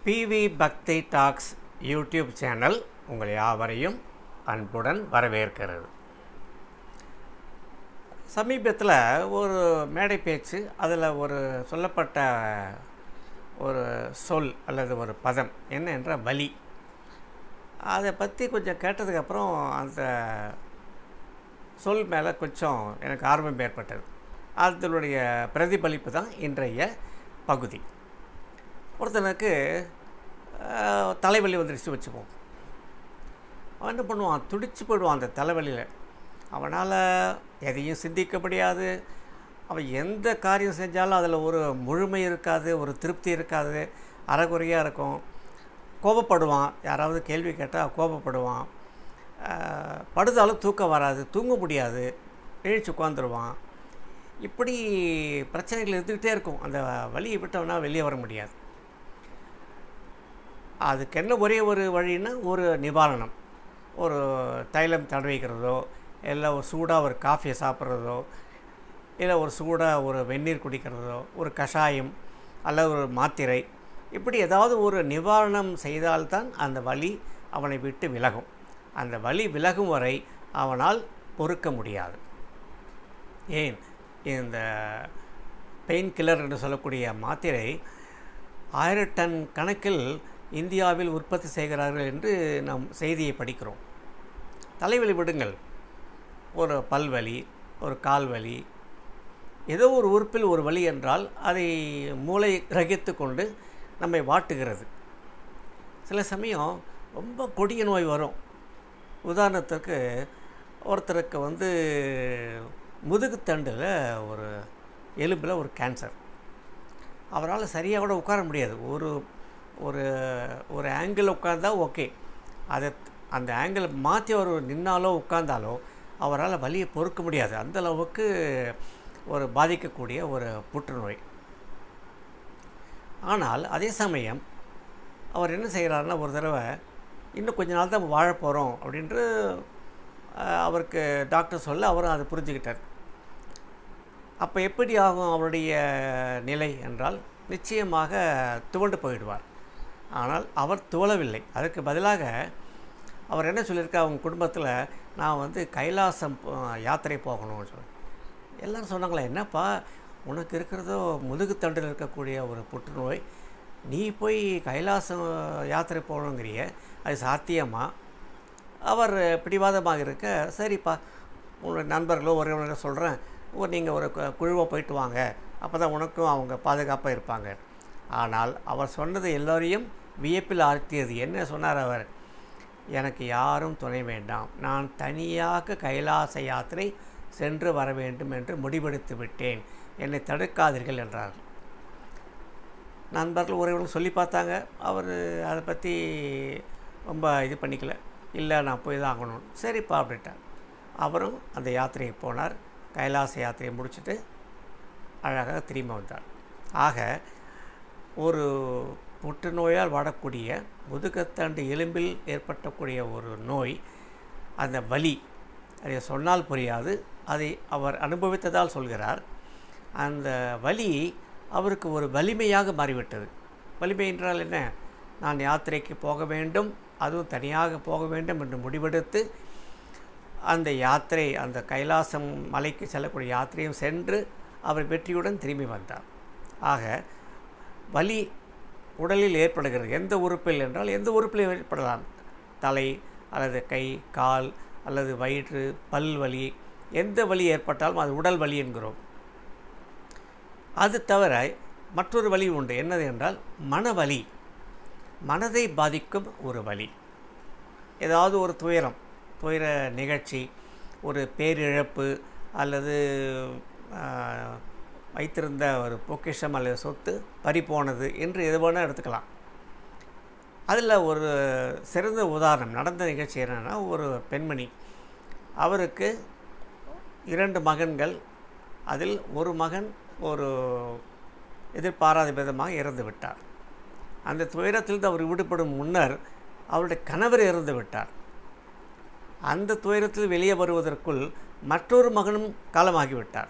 PV பக்தி tax YouTube channel உங்கள் யாவரையும் அன்புடன் வரவேற்கிறது சமீபத்தில் ஒரு மேடை பேச்சு அதில் ஒரு சொல்லப்பட்ட ஒரு சொல் அல்லது ஒரு பதம் என்ன என்ற வலி அதை பற்றி கொஞ்சம் கேட்டதுக்கப்புறம் அந்த சொல் மேலே கொஞ்சம் எனக்கு ஆர்வம் ஏற்பட்டது அதனுடைய பிரதிபலிப்பு தான் இன்றைய பகுதி ஒருத்தனுக்கு அஹ், தலைவலி வந்துடுச்சு வச்சுப்போம் அவன் என்ன பண்ணுவான் துடிச்சு போயிடுவான் அந்த தலைவலியில் அவனால் எதையும் சிந்திக்க முடியாது அவன் எந்த காரியம் செஞ்சாலும் அதில் ஒரு முழுமை இருக்காது ஒரு திருப்தி இருக்காது அறகுறையாக இருக்கும் கோபப்படுவான் யாராவது கேள்வி கேட்டால் கோபப்படுவான் அஹ், படுதாலும் தூக்கம் வராது தூங்க முடியாது எழுச்சி உட்காந்துருவான் இப்படி பிரச்சனைகள் இருந்துக்கிட்டே இருக்கும் அந்த வழியை விட்டவனா வெளியே வர முடியாது அதுக்கு என்ன ஒரே ஒரு வழின்னா ஒரு நிவாரணம் ஒரு தைலம் தடவிக்கிறதோ இல்லை ஒரு சூடாக ஒரு காஃபியை சாப்பிட்றதோ இல்லை ஒரு சூடாக ஒரு வெந்நீர் குடிக்கிறதோ ஒரு கஷாயம் அல்லது ஒரு மாத்திரை இப்படி ஏதாவது ஒரு நிவாரணம் செய்தால்தான் அந்த வலி அவனை விட்டு விலகும் அந்த வலி விலகும் வரை அவனால் பொறுக்க முடியாது ஏன் இந்த பெயின் கில்லர் என்று சொல்லக்கூடிய மாத்திரை ஆயிரம் டன் கணக்கில் இந்தியாவில் உற்பத்தி செய்கிறார்கள் என்று நாம் செய்தியை படிக்கிறோம் தலைவலி விடுங்கள் ஒரு பல்வலி ஒரு கால் வலி ஏதோ ஒரு உறுப்பில் ஒரு வலி என்றால் அதை மூளை கிரகித்து கொண்டு நம்மை வாட்டுகிறது சில சமயம் ரொம்ப கொடிய நோய் வரும் உதாரணத்துக்கு ஒருத்தருக்கு வந்து முதுகுத்தண்டில் ஒரு எலும்பில் ஒரு கேன்சர் அவரால் சரியாக கூட உட்கார முடியாது ஒரு ஒரு ஒரு ஆங்கிள் உட்கார்ந்தா ஓகே அதை அந்த ஆங்கிள் மாற்றி அவர் நின்னாலோ உட்கார்ந்தாலோ அவரால் வலியை பொறுக்க முடியாது அந்த அளவுக்கு ஒரு பாதிக்கக்கூடிய ஒரு புற்றுநோய் ஆனால் அதே சமயம் அவர் என்ன செய்கிறாருன்னா ஒரு தடவை இன்னும் கொஞ்ச நாள் தான் வாழ போகிறோம் அப்படின்ட்டு அஹ், அவருக்கு டாக்டர் சொல்ல அவரும் அதை புரிஞ்சுக்கிட்டார் அப்போ எப்படி ஆகும் அவருடைய நிலை என்றால் நிச்சயமாக துவண்டு போயிடுவார் ஆனால் அவர் துவளவில்லை அதற்கு பதிலாக அவர் என்ன சொல்லியிருக்கா அவங்க குடும்பத்தில் நான் வந்து கைலாசம் போ- யாத்திரை போகணும்னு சொல்லி எல்லாரும் சொன்னாங்களே என்னப்பா உனக்கு இருக்கிறதோ முதுகுத்தண்டில் இருக்கக்கூடிய ஒரு புற்றுநோய் நீ போய் கைலாசம் யாத்திரை போகணுங்கிறிய அது சாத்தியமா அவர் பிடிவாதமாக இருக்க சரிப்பா உங்களோட நண்பர்களோ உறவினர்களோ சொல்கிறேன் நீங்கள் ஒரு கு- குழுவை போயிட்டு வாங்க அப்போ தான் உனக்கும் அவங்க பாதுகாப்பாக இருப்பாங்க ஆனால் அவர் சொன்னது எல்லோரையும் வியப்பில் ஆழ்த்தியது என்ன சொன்னார் அவர் எனக்கு யாரும் துணை வேண்டாம் நான் தனியாக கைலாச யாத்திரை சென்று வர வேண்டும் என்று முடிவெடுத்து விட்டேன் என்னை தடுக்காதீர்கள் என்றார் நண்பர்கள் உறவினர்கள் சொல்லி பார்த்தாங்க அவர் அதை பற்றி ரொம்ப இது பண்ணிக்கல இல்லை நான் போய் தான் ஆகணும் சரிப்பா அப்படின்ட்டார் அவரும் அந்த யாத்திரைக்கு போனார் கைலாச யாத்திரையை முடிச்சுட்டு அழகாக திரும்பி வந்தார் ஆக ஒரு புற்றுநோயால் வாடக்கூடிய முதுகத்தண்டு எலும்பில் ஏற்பட்டக்கூடிய ஒரு நோய் அந்த வலி அதை சொன்னால் புரியாது அதை அவர் அனுபவித்ததால் சொல்கிறார் அந்த வலி அவருக்கு ஒரு வலிமையாக மாறிவிட்டது வலிமை என்றால் என்ன நான் யாத்திரைக்கு போக வேண்டும் அதுவும் தனியாக போக வேண்டும் என்று முடிவெடுத்து அந்த யாத்திரை அந்த கைலாசம் மலைக்கு செல்லக்கூடிய யாத்திரையும் சென்று அவர் வெற்றியுடன் திரும்பி வந்தார் ஆக வலி உடலில் ஏற்படுகிறது எந்த உறுப்பில் என்றால் எந்த உறுப்பில் ஏற்படலாம் தலை அல்லது கை கால் அல்லது வயிற்று பல் வலி எந்த வலி ஏற்பட்டாலும் அது உடல் வலி என்கிறோம் அது தவிர மற்றொரு வலி உண்டு என்னது என்றால் மனவலி மனதை பாதிக்கும் ஒரு வலி ஏதாவது ஒரு துயரம் துயர நிகழ்ச்சி ஒரு பேரிழப்பு அல்லது ஆஹ், வைத்திருந்த ஒரு பொக்கிஷம் அல்லது சொத்து பறிபோனது என்று எது வேணால் எடுத்துக்கலாம் அதில் ஒரு சிறந்த உதாரணம் நடந்த நிகழ்ச்சி என்னென்னா ஒரு பெண்மணி அவருக்கு இரண்டு மகன்கள் அதில் ஒரு மகன் ஒரு எதிர்பாராத விதமாக இறந்து விட்டார் அந்த துயரத்திலிருந்து அவர் விடுபடும் முன்னர் அவருடைய கணவர் இறந்து விட்டார் அந்த துயரத்தில் வெளியே வருவதற்குள் மற்றொரு மகனும் காலமாகிவிட்டார்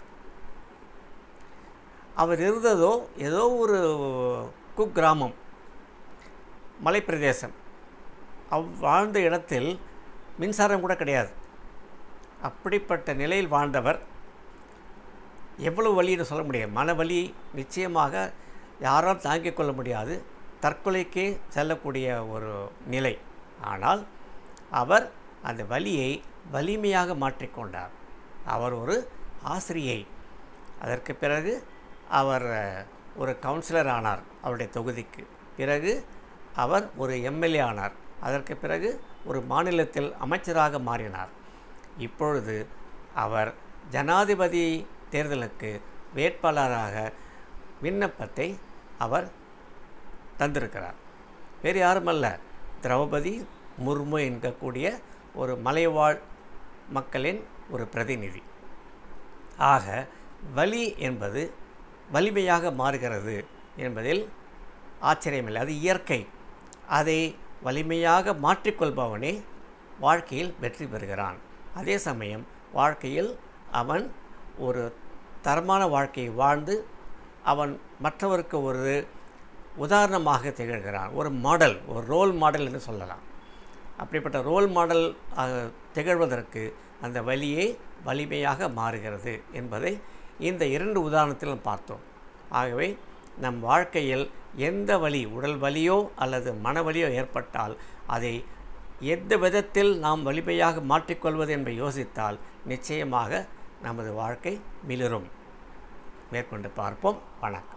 அவர் இருந்ததோ ஏதோ ஒரு குக்கிராமம் மலைப்பிரதேசம் அவ் வாழ்ந்த இடத்தில் மின்சாரம் கூட கிடையாது அப்படிப்பட்ட நிலையில் வாழ்ந்தவர் எவ்வளவு வலின்னு சொல்ல முடியும் மனவலி நிச்சயமாக யாராலும் தாங்கிக் கொள்ள முடியாது தற்கொலைக்கே செல்லக்கூடிய ஒரு நிலை ஆனால் அவர் அந்த வலியை வலிமையாக மாற்றிக்கொண்டார் அவர் ஒரு ஆசிரியை அதற்கு பிறகு அவர் ஒரு கவுன்சிலர் ஆனார் அவருடைய தொகுதிக்கு பிறகு அவர் ஒரு எம்எல்ஏ ஆனார் அதற்கு பிறகு ஒரு மாநிலத்தில் அமைச்சராக மாறினார் இப்பொழுது அவர் ஜனாதிபதி தேர்தலுக்கு வேட்பாளராக விண்ணப்பத்தை அவர் தந்திருக்கிறார் வேறு யாருமல்ல திரௌபதி முர்மு என்கக்கூடிய ஒரு மலைவாழ் மக்களின் ஒரு பிரதிநிதி ஆக வலி என்பது வலிமையாக மாறுகிறது என்பதில் ஆச்சரியமில்லை அது இயற்கை அதை வலிமையாக மாற்றிக்கொள்பவனே வாழ்க்கையில் வெற்றி பெறுகிறான் அதே சமயம் வாழ்க்கையில் அவன் ஒரு தரமான வாழ்க்கையை வாழ்ந்து அவன் மற்றவருக்கு ஒரு உதாரணமாக திகழ்கிறான் ஒரு மாடல் ஒரு ரோல் மாடல் என்று சொல்லலாம் அப்படிப்பட்ட ரோல் மாடல் ஆக திகழ்வதற்கு அந்த வலியே வலிமையாக மாறுகிறது என்பதை இந்த இரண்டு உதாரணத்திலும் பார்த்தோம் ஆகவே நம் வாழ்க்கையில் எந்த வலி உடல் வலியோ அல்லது மனவலியோ ஏற்பட்டால் அதை எந்த விதத்தில் நாம் வலிமையாக மாற்றிக்கொள்வது என்பதை யோசித்தால் நிச்சயமாக நமது வாழ்க்கை மிளிரும் மேற்கொண்டு பார்ப்போம் வணக்கம்